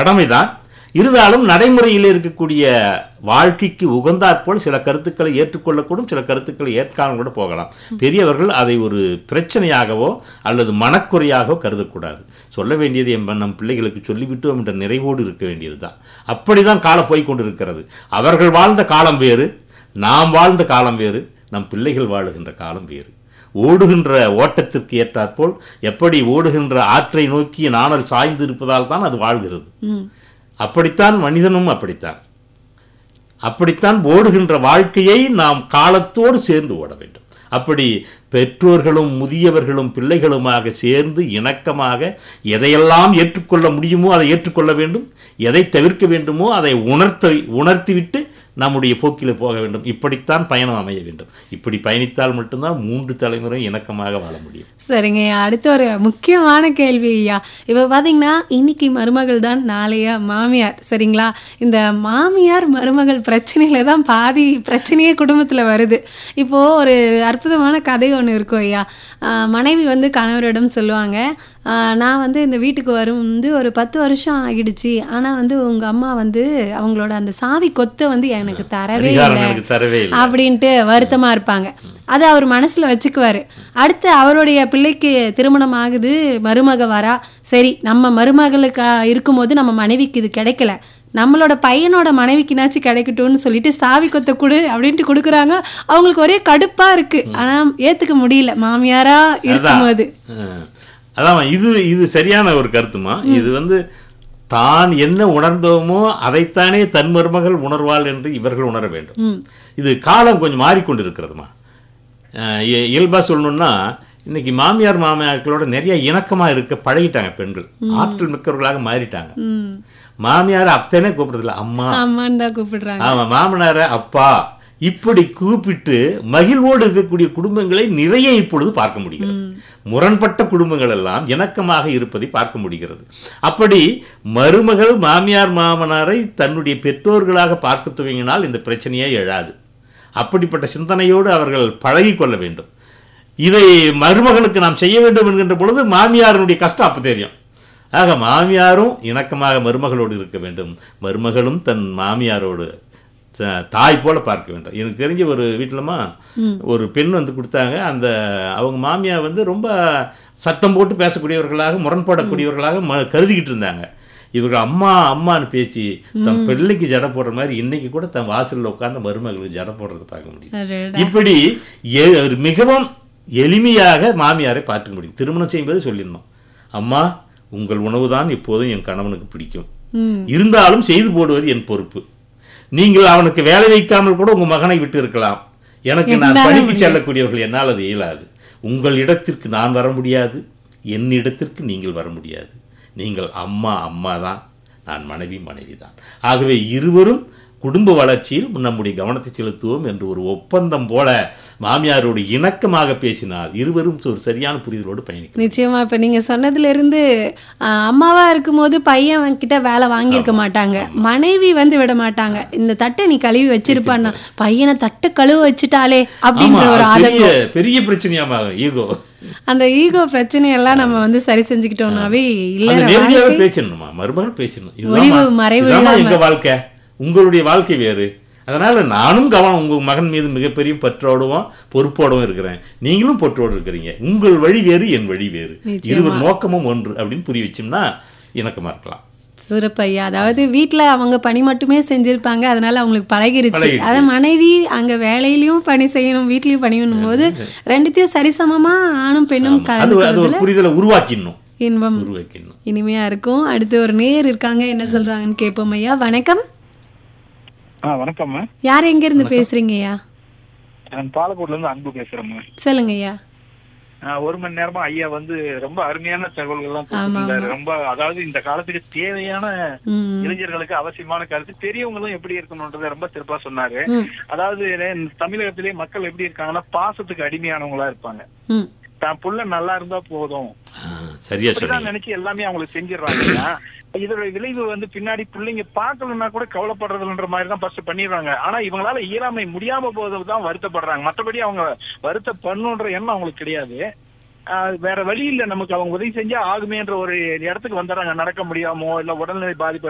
கடமைதான் இருந்தாலும் நடைமுறையில் இருக்கக்கூடிய வாழ்க்கைக்கு உகந்தாற்போல் சில கருத்துக்களை ஏற்றுக்கொள்ளக்கூடும் சில கருத்துக்களை ஏற்காமல் கூட போகலாம் பெரியவர்கள் அதை ஒரு பிரச்சனையாகவோ அல்லது மனக்குறையாகவோ கருதக்கூடாது சொல்ல வேண்டியது என் நம் பிள்ளைகளுக்கு சொல்லிவிட்டோம் என்ற நிறைவோடு இருக்க வேண்டியதுதான் அப்படிதான் காலம் போய் கொண்டிருக்கிறது அவர்கள் வாழ்ந்த காலம் வேறு நாம் வாழ்ந்த காலம் வேறு நம் பிள்ளைகள் வாழுகின்ற காலம் வேறு ஓடுகின்ற ஓட்டத்திற்கு ஏற்றாற்போல் எப்படி ஓடுகின்ற ஆற்றை நோக்கி நாணல் சாய்ந்து இருப்பதால் தான் அது வாழ்கிறது ம் அப்படித்தான் மனிதனும் அப்படித்தான் அப்படித்தான் ஓடுகின்ற வாழ்க்கையை நாம் காலத்தோடு சேர்ந்து ஓட வேண்டும் அப்படி பெற்றோர்களும் முதியவர்களும் பிள்ளைகளுமாக சேர்ந்து இணக்கமாக எதையெல்லாம் ஏற்றுக்கொள்ள முடியுமோ அதை ஏற்றுக்கொள்ள வேண்டும் எதை தவிர்க்க வேண்டுமோ அதை உணர்த்த உணர்த்திவிட்டு நம்முடைய போக்கில் போக வேண்டும் இப்படித்தான் பயணம் அமைய வேண்டும் இப்படி பயணித்தால் மட்டும்தான் மூன்று தலைமுறை இணக்கமாக வாழ முடியும் சரிங்க ஐயா அடுத்த ஒரு முக்கியமான கேள்வி ஐயா இப்போ பார்த்தீங்கன்னா இன்னைக்கு மருமகள் தான் நாளைய மாமியார் சரிங்களா இந்த மாமியார் மருமகள் பிரச்சனையில தான் பாதி பிரச்சனையே குடும்பத்தில் வருது இப்போ ஒரு அற்புதமான கதை ஒன்று இருக்கும் ஐயா ஆஹ் மனைவி வந்து கணவரிடம் சொல்லுவாங்க ஆஹ் நான் வந்து இந்த வீட்டுக்கு வரும் வந்து ஒரு பத்து வருஷம் ஆகிடுச்சு ஆனால் வந்து உங்கள் அம்மா வந்து அவங்களோட அந்த சாவி கொத்தை வந்து எனக்கு தரவே அதிகாரம் இல்லை எனக்கு தரவே இல்லை அப்படின்ட்டு வருத்தமா இருப்பாங்க அதை அவர் மனசுல வச்சுக்குவாரு அடுத்து அவருடைய பிள்ளைக்கு திருமணம் ஆகுது மருமக வரா சரி நம்ம மருமகளுக்கு இருக்கும்போது நம்ம மனைவிக்கு இது கிடைக்கல நம்மளோட பையனோட மனைவிக்குனாச்சும் கிடைக்கட்டும்னு சொல்லிட்டு சாவி கொத்த கொடு அப்படின்ட்டு கொடுக்குறாங்க அவங்களுக்கு ஒரே கடுப்பா இருக்கு ஆனா ஏத்துக்க முடியல மாமியாரா இருக்கும்போது அஹ், அதான் இது இது சரியான ஒரு கருத்துமா இது வந்து தான் என்ன உணர்ந்தோமோ அதைத்தானே தன் மருமகள் உணர்வாள் என்று இவர்கள் உணர வேண்டும் ம் இது காலம் கொஞ்சம் மாறிக்கொண்டிருக்கிறதுமா அஹ், இய- இயல்பா சொல்லணும்னா இன்னைக்கு மாமியார் மாமியார்களோட நிறைய இணக்கமா இருக்க பழகிட்டாங்க பெண்கள் ஆற்றல் மிக்கவர்களாக மாறிட்டாங்க ம் மாமியார் அத்தனை கூப்பிடுறதில்ல அம்மா அம்மான்னு தான் கூப்பிடுறாங்க ஆமா மாமனார அப்பா இப்படி கூப்பிட்டு மகிழ்வோடு இருக்கக்கூடிய குடும்பங்களை நிறைய இப்பொழுது பார்க்க முடிகிறது முரண்பட்ட குடும்பங்கள் எல்லாம் இணக்கமாக இருப்பதை பார்க்க முடிகிறது அப்படி மருமகள் மாமியார் மாமனாரை தன்னுடைய பெற்றோர்களாக பார்க்க துவங்கினால் இந்த பிரச்சனையே எழாது அப்படிப்பட்ட சிந்தனையோடு அவர்கள் பழகிக் கொள்ள வேண்டும் இதை மருமகனுக்கு நாம் செய்ய வேண்டும் என்கின்ற பொழுது மாமியாருடைய கஷ்டம் அப்ப தெரியும் ஆக மாமியாரும் இணக்கமாக மருமகளோடு இருக்க வேண்டும் மருமகளும் தன் மாமியாரோடு த- தாய் போல பார்க்க வேண்டும் எனக்கு தெரிஞ்ச ஒரு வீட்டிலமா ஒரு பெண் வந்து கொடுத்தாங்க அந்த அவங்க மாமியார் வந்து ரொம்ப சத்தம் போட்டு பேசக்கூடியவர்களாக முரண்படக்கூடியவர்களாக ம- கருதிக்கிட்டு இருந்தாங்க இவர்கள் அம்மா அம்மான்னு பேசி தன் பிள்ளைக்கு ஜடை போடுற மாதிரி இன்னைக்கு கூட தன் வாசல்ல உட்கார்ந்த மருமகளுக்கு ஜடை போடுறதை பார்க்க முடியும் அடடா. இப்படி எ- ஒரு மிகவும் எளிமையாக மாமியாரை பார்க்க முடியும் திருமணம் செய்யும்போது சொல்லிடணும் அம்மா உங்கள் உணவுதான் இப்போதும் என் கணவனுக்கு பிடிக்கும் ம் இருந்தாலும் செய்து போடுவது என் பொறுப்பு நீங்கள் அவனுக்கு வேலை வைக்காமல் கூட உங்க மகனை விட்டு இருக்கலாம் எனக்கு நான் என்னால பணிக்கு முடியாது. செல்லக்கூடியவர்கள் என்னால் அது இயலாது உங்கள் இடத்திற்கு நான் வர முடியாது என் இடத்திற்கு நீங்கள் வர முடியாது நீங்கள் அம்மா அம்மா தான் நான் மனைவி மனைவி தான் ஆகவே இருவரும் குடும்ப வளர்ச்சியில் நம்முடைய கவனத்தை செலுத்துவோம் என்று ஒரு ஒப்பந்தம் போல மாமியாரோடு இணக்கமாக பேசினால் இருவரும் ஒரு சரியான புரிதலோடு பயணிக்கும் நிச்சயமா இப்ப நீங்க சொன்னதுல இருந்து ஆஹ், அம்மாவா இருக்கும்போது பையன் கிட்ட வேலை வாங்கியிருக்க மாட்டாங்க மனைவி வந்து விட மாட்டாங்க இந்த தட்டை நீ கழுவி வச்சிருப்பான்னா பையனை தட்டை கழுவ வச்சுட்டாலே ஆமா அப்படின்ற ஒரு அது பெரிய ஆதங்கம் பெரிய பிரச்சனையாமா ஈகோ அந்த ஈகோ பிரச்சனையெல்லாம் நம்ம வந்து சரி செஞ்சுக்கிட்டோம்னாவே இல்ல அது நேரடியாக பேசணுமா மருமகள் பேசணும் ஒளிவு இதுதான் மறைவு இதுதான் இல்லாம. எங்க வாழ்க்கை உங்களுடைய வாழ்க்கை வேறு அதனால நானும் கவனம் உங்க மகன் மீது மிகப்பெரிய பற்றோடவும் பொறுப்போடவும் இருக்கிறேன் நீங்களும் பொற்றோடு இருக்கிறீங்க உங்கள் வழி வேறு என் வழி வேறு நிச்சயமா. இருவர் நோக்கமும் ஒன்று அப்படின்னு புரிய வச்சோம்னா இணக்கமா இருக்கலாம் சிறப்பையா அதாவது வீட்ல அவங்க பணி மட்டுமே செஞ்சிருப்பாங்க அதனால அவங்களுக்கு பழகிருச்சு பழகிருச்சு. அத மனைவி அங்க வேலையிலயும் பணி செய்யணும் வீட்லயும் பணி பண்ணும் போது ரெண்டுத்தையும் சரிசமமா ஆணும் பெண்ணும் ஆமா. அது அது ஒரு கலந்துக்கிறதுல புரிதலை உருவாக்கிடணும் இன்பம் உருவாக்கிடணும் இனிமையா இருக்கும் அடுத்து ஒரு நேர் இருக்காங்க என்ன சொல்றாங்கன்னு கேட்போம் ஐயா வணக்கம் ஆ வணக்கம்மா யார் எங்க இருந்து பேசுறீங்க ஐயா நான் பாலக்கோட்ல இருந்து அன்பு பேசுறேம்மா சொல்லுங்க ஐயா ஆ, ஒரு மணி நேரமா ஐயா வந்து ரொம்ப அருமையான தகவல்கள் எல்லாம் ஆமா, கொடுத்திருந்தாரு ரொம்ப அதாவது இந்த காலத்துக்கு தேவையான ம் இளைஞர்களுக்கு அவசியமான கருத்து பெரியவங்களும் எப்படி இருக்கணும்ன்றத ரொம்ப சிறப்பா சொன்னாரு ம் அதாவது இந்த தமிழகத்திலே மக்கள் எப்படி இருக்காங்கன்னா பாசத்துக்கு அடிமையானவங்களா இருப்பாங்க ம் தான் புள்ள நல்லா இருந்தா போதும் ஆ, சரியா அப்படிதான் சொன்னீங்க நினைச்சு எல்லாமே அவங்களுக்கு செஞ்சிடறாங்க இதோட விளைவு வந்து பின்னாடி பிள்ளைங்க பார்க்கலன்னா கூட கவலைப்படுறதுன்ற மாதிரி தான் ஃபர்ஸ்ட் பண்ணிடுறாங்க ஆனா இவங்களால இயலாமை முடியாம போது தான் வருத்தப்படுறாங்க மற்றபடி அவங்க வருத்தப்படணுன்ற எண்ணம் அவங்களுக்கு கிடையாது ஆஹ் வேற வழி இல்ல நமக்கு அவங்க உதவி செஞ்சா ஆகுமேன்ற ஒரு இடத்துக்கு வந்துடுறாங்க நடக்க முடியாமோ இல்ல உடல்நிலை பாதிப்பு